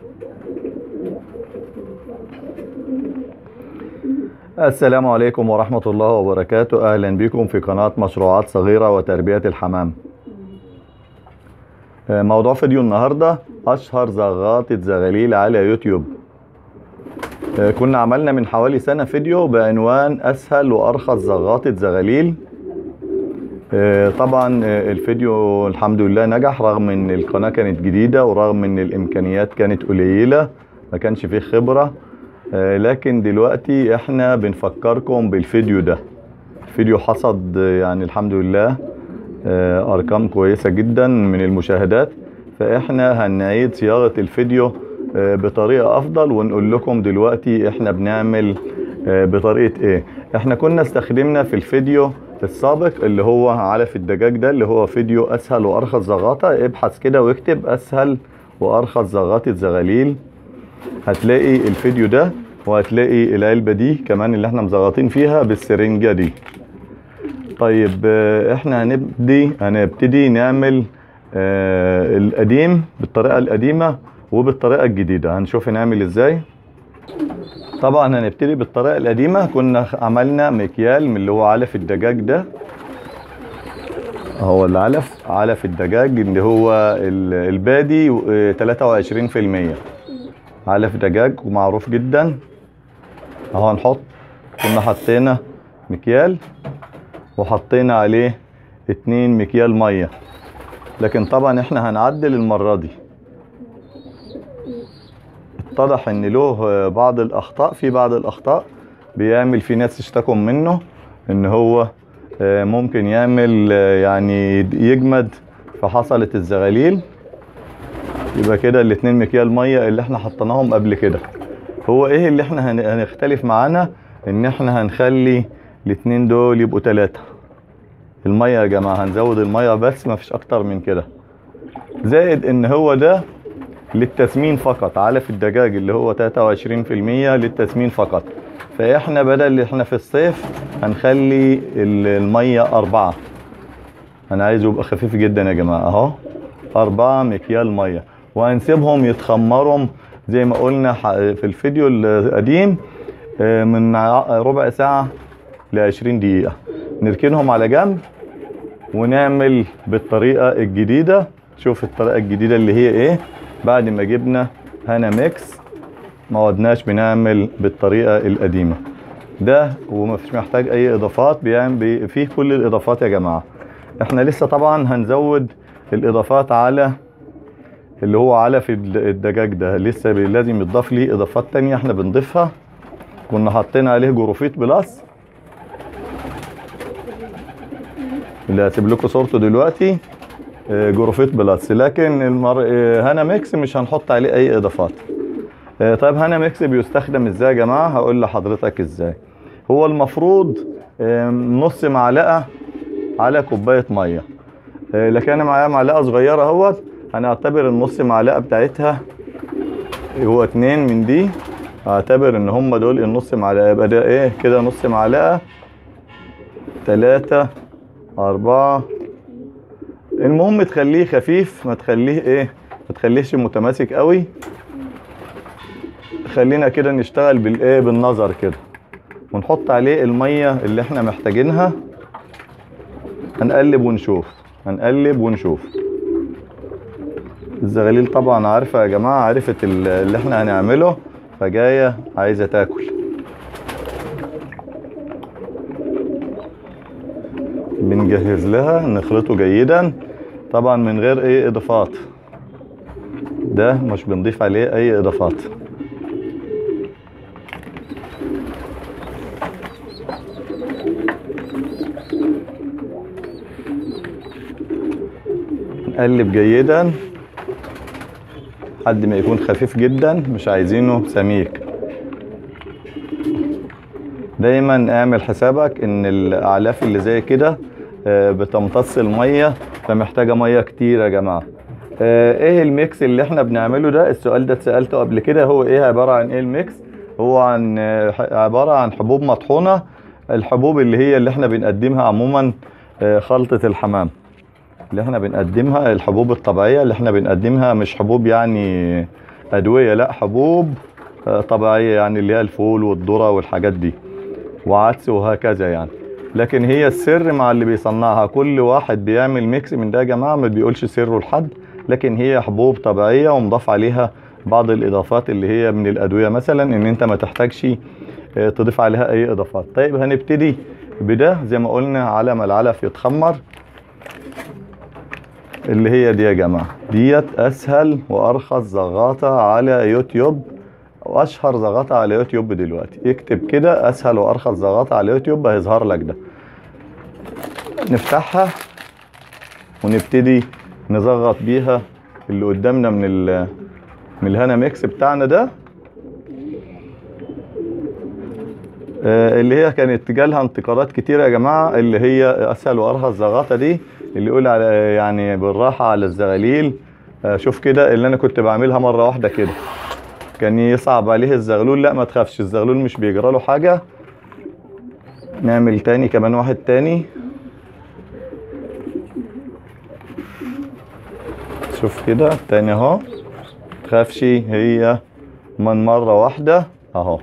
السلام عليكم ورحمة الله وبركاته أهلا بكم في قناة مشروعات صغيرة وتربية الحمام آه، موضوع فيديو النهاردة أشهر زغاطة زغاليل على يوتيوب آه، كنا عملنا من حوالي سنة فيديو بعنوان أسهل وأرخص زغاطة زغاليل آه، طبعا آه، الفيديو الحمد لله نجح رغم ان القناة كانت جديدة ورغم ان الامكانيات كانت قليلة ما كانش فيه خبرة آه، لكن دلوقتي احنا بنفكركم بالفيديو ده الفيديو حصد آه، يعني الحمد لله آه، ارقام كويسة جدا من المشاهدات فاحنا هنعيد صياغة الفيديو آه، بطريقة افضل ونقول لكم دلوقتي احنا بنعمل آه، بطريقة ايه احنا كنا استخدمنا في الفيديو السابق اللي هو علف الدجاج ده اللي هو فيديو اسهل وارخص زغاطة ابحث كده واكتب اسهل وارخص زغاطة زغاليل هتلاقي الفيديو ده وهتلاقي العلبة دي كمان اللي احنا مزغطين فيها بالسرنجة دي طيب آه، احنا هنبدي هنبتدي نعمل آه القديم بالطريقة القديمة وبالطريقة الجديدة هنشوف نعمل ازاي طبعا هنبتدي بالطريقة القديمة كنا عملنا مكيال من اللي هو علف الدجاج ده هو العلف علف الدجاج اللي هو ال- البادي و- 23% علف دجاج ومعروف جدا اهو هنحط كنا حطينا مكيال وحطينا عليه اتنين مكيال ميه لكن طبعا احنا هنعدل المرة دي اتضح ان له بعض الاخطاء في بعض الاخطاء بيعمل في ناس اشتكوا منه ان هو آه، ممكن يعمل آه، يعني يجمد فحصلت الزغاليل يبقى كده الاتنين مكيال ميه اللي احنا حطيناهم قبل كده هو ايه اللي احنا هن- هنختلف معانا ان احنا هنخلي الاتنين دول يبقوا تلاتة الميه يا جماعه هنزود الميه بس مفيش اكتر من كده زائد ان هو ده للتسمين فقط علف الدجاج اللي هو 23% للتسمين فقط فاحنا بدل احنا في الصيف هنخلي ال- الميه أربعة انا عايزه يبقى خفيف جدا يا جماعه اهو أربعة مكيال ميه وهنسيبهم يتخمروا زي ما قلنا ح- في الفيديو القديم آه، من ع- ربع ساعة ل 20 دقيقة نركنهم على جنب ونعمل بالطريقة الجديدة شوف الطريقة الجديدة اللي هي ايه بعد ما جبنا هنا ميكس ما عدناش بنعمل بالطريقة القديمة ده ومفيش محتاج اي اضافات بيعمل بي- فيه كل الاضافات يا جماعة احنا لسه طبعا هنزود الاضافات على اللي هو علف الد- الدجاج ده لسه بي- لازم يضاف ليه اضافات تانية احنا بنضيفها كنا حاطين عليه جروفيت بلس اللي هسيب لكم صورته دلوقتي آه، جروفيت بلس لكن المر... آه، هنا ميكس مش هنحط عليه اي اضافات آه، طيب هنا ميكس بيستخدم ازاي يا جماعه هقول لحضرتك ازاي هو المفروض آم، نص معلقه على كوبايه ميه آه، لكن انا معايا معلقه صغيره اهوت هنعتبر النص معلقه بتاعتها هو اتنين من دي اعتبر ان هم دول النص معلقه يبقى ده ايه كده نص معلقه تلاتة أربعة المهم تخليه خفيف ما تخليه ايه ما تخليهش متماسك قوي خلينا كده نشتغل بالايه بالنظر كده ونحط عليه المية اللي احنا محتاجينها هنقلب ونشوف هنقلب ونشوف الزغاليل طبعا عارفة يا جماعة عرفت ال- اللي احنا هنعمله فجاية عايزة تاكل بنجهز لها نخلطه جيدا طبعا من غير اي اضافات ده مش بنضيف عليه اي اضافات نقلب جيدا لحد ما يكون خفيف جدا مش عايزينه سميك دايما اعمل حسابك ان الاعلاف اللي زي كده آه، بتمتص الميه فمحتاجه ميه كتير يا جماعه آه، ايه الميكس اللي احنا بنعمله ده السؤال ده اتسالته قبل كده هو ايه عباره عن ايه الميكس هو عن آه، ح- عباره عن حبوب مطحونه الحبوب اللي هي اللي احنا بنقدمها عموما آه، خلطه الحمام اللي احنا بنقدمها الحبوب الطبيعيه اللي احنا بنقدمها مش حبوب يعني ادويه لا حبوب آه، طبيعيه يعني اللي هي الفول والذره والحاجات دي وعدس وهكذا يعني لكن هي السر مع اللي بيصنعها كل واحد بيعمل ميكس من ده يا جماعه ما بيقولش سره لحد لكن هي حبوب طبيعيه ومضاف عليها بعض الاضافات اللي هي من الادويه مثلا ان انت ما تحتاجش آه، تضيف عليها اي اضافات طيب هنبتدي بده زي ما قلنا على ما العلف يتخمر اللي هي دي يا جماعه ديت اسهل وارخص زغاطه على يوتيوب واشهر زغاطه على يوتيوب دلوقتي اكتب كده اسهل وارخص زغاطه على يوتيوب هيظهر لك ده نفتحها ونبتدي نزغط بيها اللي قدامنا من ال من الهنا ميكس بتاعنا ده آه، اللي هي كانت جالها انتقادات كتيرة يا جماعة اللي هي أسهل وأرخص زغاطة دي اللي يقول على يعني بالراحة على الزغاليل آه، شوف كده اللي أنا كنت بعملها مرة واحدة كده كان يصعب عليه الزغلول لا ما تخافش الزغلول مش بيجرى له حاجة نعمل تاني كمان واحد تاني شوف كده تاني اهو تخافش هي من مرة واحدة اهو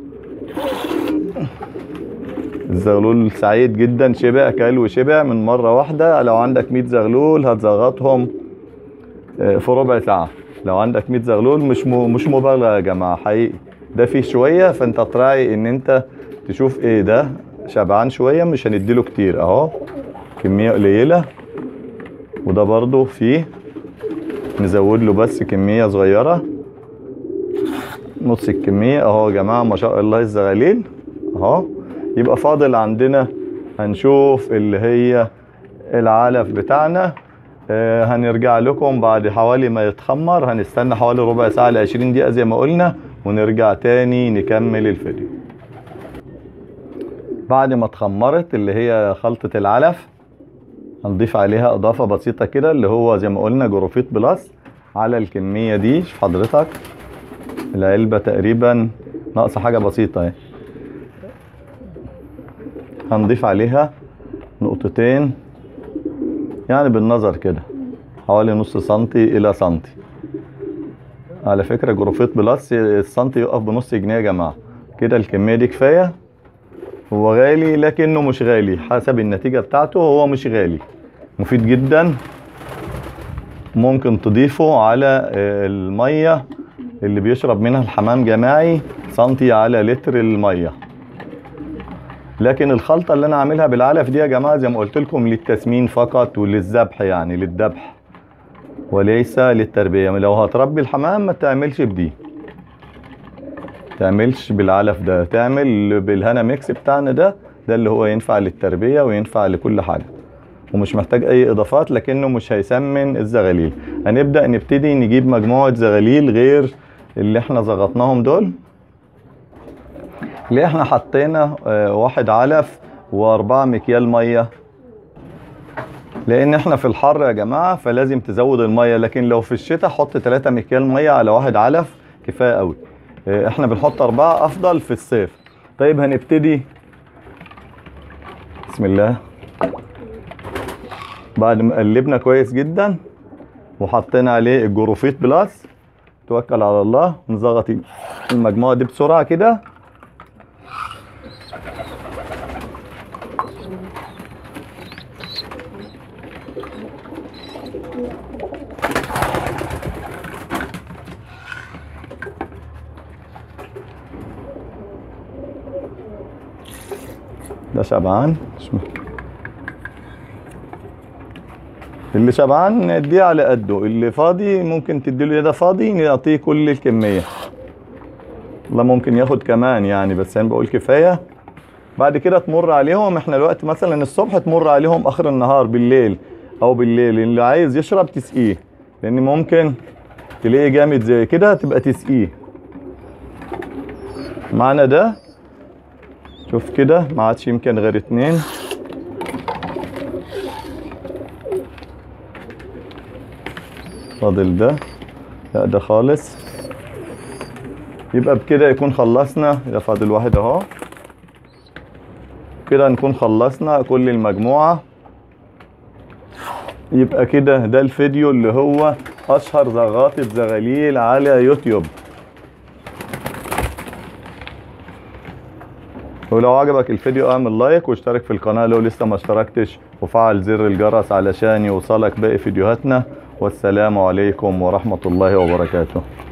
الزغلول سعيد جدا شبع كل وشبع من مرة واحدة لو عندك 100 زغلول هتزغطهم آه، في ربع ساعة لو عندك 100 زغلول مش م... مش مبالغة يا جماعة حقيقي ده فيه شوية فانت تراعي ان انت تشوف ايه ده شبعان شوية مش هنديله كتير اهو كمية قليلة وده برضو فيه نزود له بس كمية صغيرة نص الكمية اهو يا جماعة ما شاء الله الزغاليل اهو يبقى فاضل عندنا هنشوف اللي هي العلف بتاعنا آه، هنرجع لكم بعد حوالي ما يتخمر هنستنى حوالي ربع ساعة ل 20 دقيقة زي ما قلنا ونرجع تاني نكمل الفيديو بعد ما اتخمرت اللي هي خلطة العلف هنضيف عليها اضافة بسيطة كده اللي هو زي ما قلنا جروفيت بلس على الكمية دي شوف حضرتك العلبة تقريبا ناقصة حاجة بسيطة اهي هنضيف عليها نقطتين يعني بالنظر كده حوالي نص سنتي الى سنتي على فكرة جروفيت بلس السنتي يقف بنص جنيه يا جماعة كده الكمية دي كفاية هو غالي لكنه مش غالي حسب النتيجة بتاعته هو مش غالي مفيد جدا ممكن تضيفه على آه، المية اللي بيشرب منها الحمام جماعي سنتي على لتر المية لكن الخلطة اللي انا عاملها بالعلف دي يا جماعة زي ما قلت لكم للتسمين فقط وللذبح يعني للذبح وليس للتربية لو هتربي الحمام ما تعملش بدي تعملش بالعلف ده تعمل بالهنا ميكس بتاعنا ده ده اللي هو ينفع للتربية وينفع لكل حاجة ومش محتاج اي اضافات لكنه مش هيسمن الزغاليل هنبدأ نبتدي نجيب مجموعة زغاليل غير اللي احنا زغطناهم دول اللي احنا حطينا آه، واحد علف واربعة مكيال مية لان احنا في الحر يا جماعة فلازم تزود المية لكن لو في الشتاء حط 3 مكيال مية على واحد علف كفاية قوي آه، احنا بنحط اربعة افضل في الصيف طيب هنبتدي بسم الله بعد ما قلبنا كويس جدا وحطينا عليه الجروفيت بلس توكل على الله نزغط المجموعة دي بسرعة كده ده شبعان اسمه اللي شبعان نديه على قده اللي فاضي ممكن تديله ده فاضي نعطيه كل الكمية والله ممكن ياخد كمان يعني بس انا بقول كفاية بعد كده تمر عليهم احنا الوقت مثلا الصبح تمر عليهم اخر النهار بالليل او بالليل اللي عايز يشرب تسقيه لان ممكن تلاقيه جامد زي كده تبقى تسقيه معنا ده شوف كده ما عادش يمكن غير اتنين فاضل ده لا ده خالص يبقى بكده يكون خلصنا ده فاضل واحد اهو كده نكون خلصنا كل المجموعة يبقى كده ده الفيديو اللي هو اشهر زغاطة زغاليل على يوتيوب ولو عجبك الفيديو اعمل لايك واشترك في القناة لو لسه ما اشتركتش وفعل زر الجرس علشان يوصلك باقي فيديوهاتنا والسلام عليكم ورحمة الله وبركاته